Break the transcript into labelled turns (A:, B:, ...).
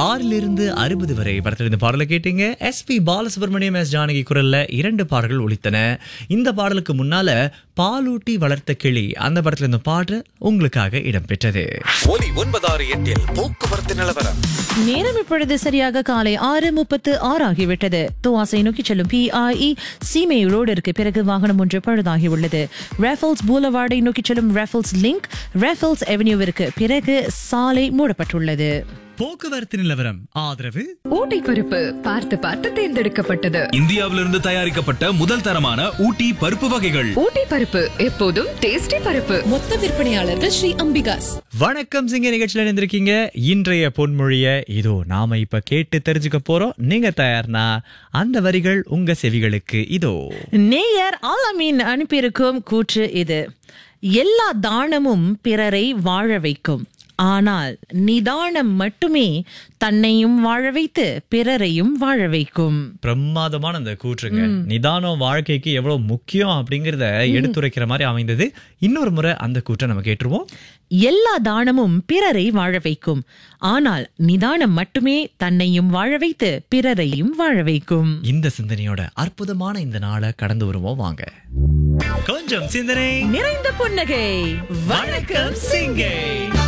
A: ஆறிலிருந்து அறுபது வரை படத்திலிருந்து பாடலை கேட்டீங்க எஸ்பி பாலசுப்ரமணியம் எஸ் ஜானகி குரல்ல இரண்டு பாடல்கள் ஒலித்தன இந்த பாடலுக்கு முன்னால பாலூட்டி வளர்த்த கிளி அந்த படத்துல இருந்து பாட்டு உங்களுக்காக இடம்பெற்றது
B: ஒலி ஒன்பதாறு எட்டில் போக்குவரத்து நிலவரம்
C: நேரம் இப்பொழுது சரியாக காலை ஆறு முப்பத்து ஆறு ஆகிவிட்டது துவாசை நோக்கி செல்லும் பிஐஇ சீமை ரோடிற்கு பிறகு வாகனம் ஒன்று பழுதாகி உள்ளது ரேஃபல்ஸ் பூலவார்டை நோக்கி செல்லும் ரேஃபல்ஸ் லிங்க் ரேஃபல்ஸ் அவென்யூவிற்கு பிறகு சாலை மூடப்பட்டுள்ளது
A: போக்குவரத்து நிலவரம் ஆதரவு
D: ஊட்டி பருப்பு பார்த்து பார்த்து தேர்ந்தெடுக்கப்பட்டது
E: இந்தியாவிலிருந்து தயாரிக்கப்பட்ட முதல் தரமான ஊட்டி பருப்பு வகைகள்
D: ஊட்டி பருப்பு எப்போதும் டேஸ்டி பருப்பு
F: மொத்த விற்பனையாளர்கள் ஸ்ரீ அம்பிகாஸ்
A: வணக்கம் சிங்க நிகழ்ச்சியில் இணைந்திருக்கீங்க இன்றைய பொன்மொழிய இதோ நாம இப்ப கேட்டு தெரிஞ்சுக்க போறோம் நீங்க தயார்னா அந்த வரிகள் உங்க செவிகளுக்கு இதோ
C: நேயர் ஆலமீன் அனுப்பியிருக்கும் கூற்று இது எல்லா தானமும் பிறரை வாழ வைக்கும் ஆனால் நிதானம் மட்டுமே தன்னையும் வாழ வைத்து பிறரையும் வாழ வைக்கும்
A: பிரமாதமான அந்த கூற்றுங்க நிதானம் வாழ்க்கைக்கு எவ்வளவு முக்கியம் அப்படிங்கறத எடுத்துரைக்கிற மாதிரி அமைந்தது இன்னொரு முறை அந்த கூற்றை நம்ம கேட்டுருவோம்
C: எல்லா தானமும் பிறரை வாழ வைக்கும் ஆனால் நிதானம் மட்டுமே தன்னையும் வாழ வைத்து பிறரையும் வாழ வைக்கும்
A: இந்த சிந்தனையோட அற்புதமான இந்த நாளை கடந்து வருவோம் வாங்க கொஞ்சம் சிந்தனை
C: நிறைந்த புன்னகை
A: வணக்கம் சிங்கை